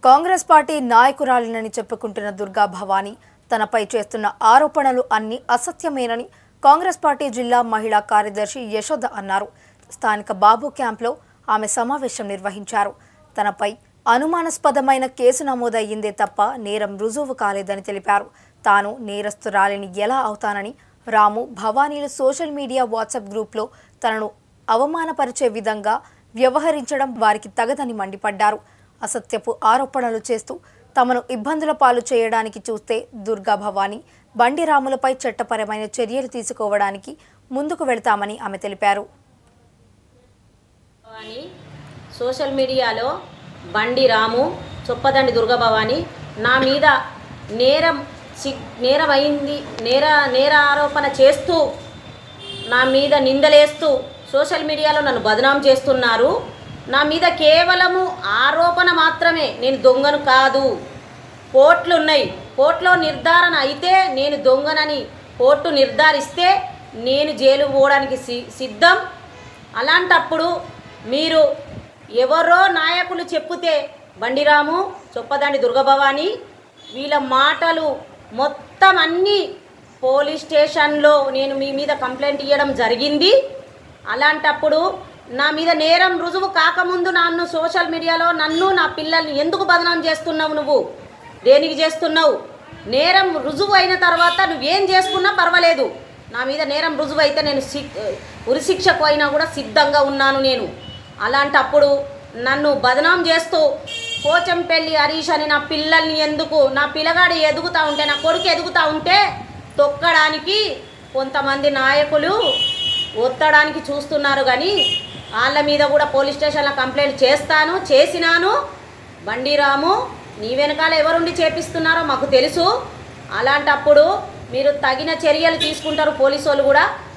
Congress party నాయకురాలినని చెప్పుకుంటున్న దుర్గా భవానీ తనపై చేస్తున్న ఆరోపణలు అన్ని అసత్యమేనని కాంగ్రెస్ పార్టీ జిల్లా మహిళా కార్యదర్శి యశోద అన్నారు స్థానిక బాబు క్యాంప్లో ఆమె సమావేశం నిర్వహించారు తనపై అనుమానాస్పదమైన కేసు నమోదయ్యిందే తప్ప నేరం రుజువు కాలేదని తెలిపారు తాను నేరస్తురాలిని ఎలా అవుతానని రాము భవానీలు సోషల్ మీడియా వాట్సాప్ గ్రూప్లో తనను అవమానపరిచే విధంగా వ్యవహరించడం వారికి తగదని మండిపడ్డారు అసత్యపు ఆరోపణలు చేస్తూ తమను ఇబ్బందుల పాలు చేయడానికి చూస్తే దుర్గా భవానీ బండి రాములపై చట్టపరమైన చర్యలు తీసుకోవడానికి ముందుకు వెళ్తామని ఆమె తెలిపారు అని సోషల్ మీడియాలో బండి రాము చొప్పదండి దుర్గభవాని నా మీద నేరం సి నేరం అయింది నేర నేర ఆరోపణ చేస్తూ నా మీద నిందలేస్తూ సోషల్ మీడియాలో నన్ను బదనాం చేస్తున్నారు నా మీద కేవలము ఆరోపణ మాత్రమే నేను దొంగను కాదు కోర్టులు ఉన్నాయి కోర్టులో నిర్ధారణ అయితే నేను దొంగనని కోర్టు నిర్ధారిస్తే నేను జైలు పోవడానికి సి సిద్ధం అలాంటప్పుడు మీరు ఎవరో నాయకులు చెప్పుతే బండిరాము చొప్పదండి దుర్గభవాని వీళ్ళ మాటలు మొత్తం అన్నీ పోలీస్ స్టేషన్లో నేను మీ మీద కంప్లైంట్ ఇవ్వడం జరిగింది అలాంటప్పుడు నా మీద నేరం రుజువు కాకముందు నన్ను సోషల్ మీడియాలో నన్ను నా పిల్లల్ని ఎందుకు బదనాం చేస్తున్నావు నువ్వు దేనికి చేస్తున్నావు నేరం రుజువు అయిన తర్వాత నువ్వేం చేసుకున్నా పర్వాలేదు నా మీద నేరం రుజువు అయితే నేను సి ఉరిశిక్షకు అయినా కూడా సిద్ధంగా ఉన్నాను నేను అలాంటప్పుడు నన్ను బదనాం చేస్తూ పోచంపల్లి హరీష్ అని నా పిల్లల్ని ఎందుకు నా పిల్లగాడు ఎదుగుతూ ఉంటే నా కొడుకు ఎదుగుతూ ఉంటే తొక్కడానికి కొంతమంది నాయకులు ఒత్తడానికి చూస్తున్నారు కానీ వాళ్ళ మీద కూడా పోలీస్ స్టేషన్లో కంప్లైంట్ చేస్తాను చేసినాను బండిరాము నీ వెనకాల ఎవరుండి చేపిస్తున్నారో మాకు తెలుసు అలాంటప్పుడు మీరు తగిన చర్యలు తీసుకుంటారు పోలీసు వాళ్ళు కూడా